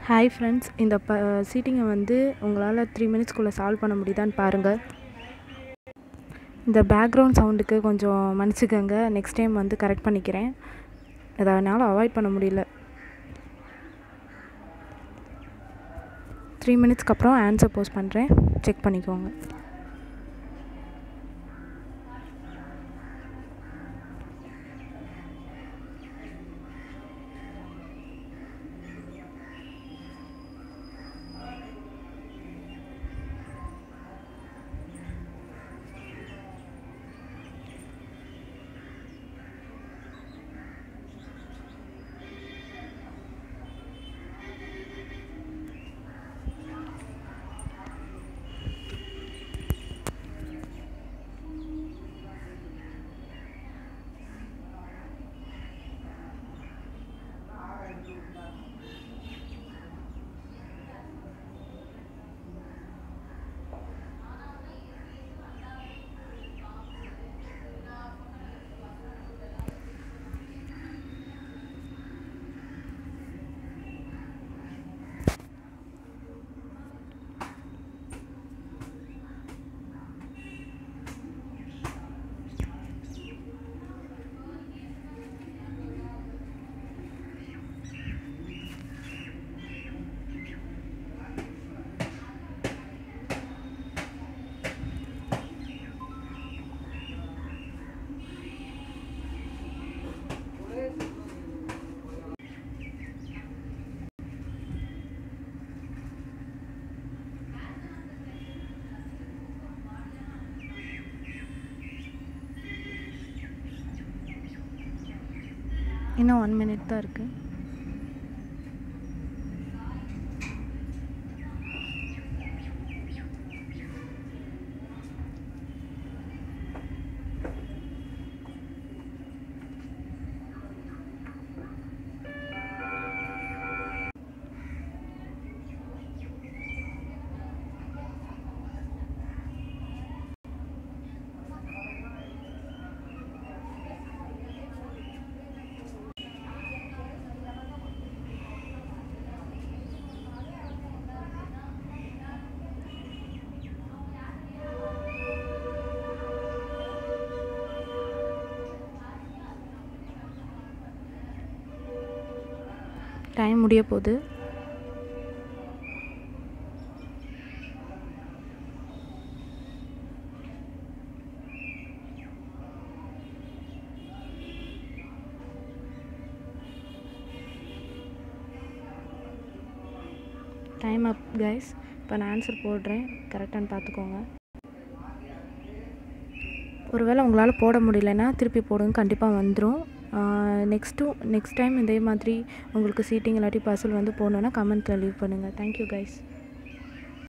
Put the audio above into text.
hi friends இந்த ப சீட்டிங்கை வந்து உங்களால் த்ரீ மினிட்ஸ்க்குள்ளே சால்வ் பண்ண முடியுதான்னு பாருங்கள் இந்த பேக்ரவுண்ட் சவுண்டுக்கு கொஞ்சம் மன்னிச்சுக்கோங்க நெக்ஸ்ட் டைம் வந்து கரெக்ட் பண்ணிக்கிறேன் இதை என்னால் அவாய்ட் பண்ண முடியல த்ரீ மினிட்ஸ்க்கு அப்புறம் ஆன்சர் போஸ்ட் பண்ணுறேன் செக் பண்ணிக்கோங்க இன்னும் ஒன் மினிட் தான் இருக்குது டைம் முடிய போகுது டைம் அப் கைஸ் இப்போ நான் ஆன்சர் போடுறேன் கரெக்டானு பார்த்துக்கோங்க ஒருவேளை உங்களால் போட முடியலன்னா திருப்பி போடுங்க கண்டிப்பாக வந்துடும் நெக்ஸ்ட்டு நெக்ஸ்ட் டைம் இதே மாதிரி உங்களுக்கு சீட்டிங் இல்லாட்டி பர்சல் வந்து போடணுன்னா கமெண்ட்டில் லீவ் பண்ணுங்கள் தேங்க்யூ கைஸ்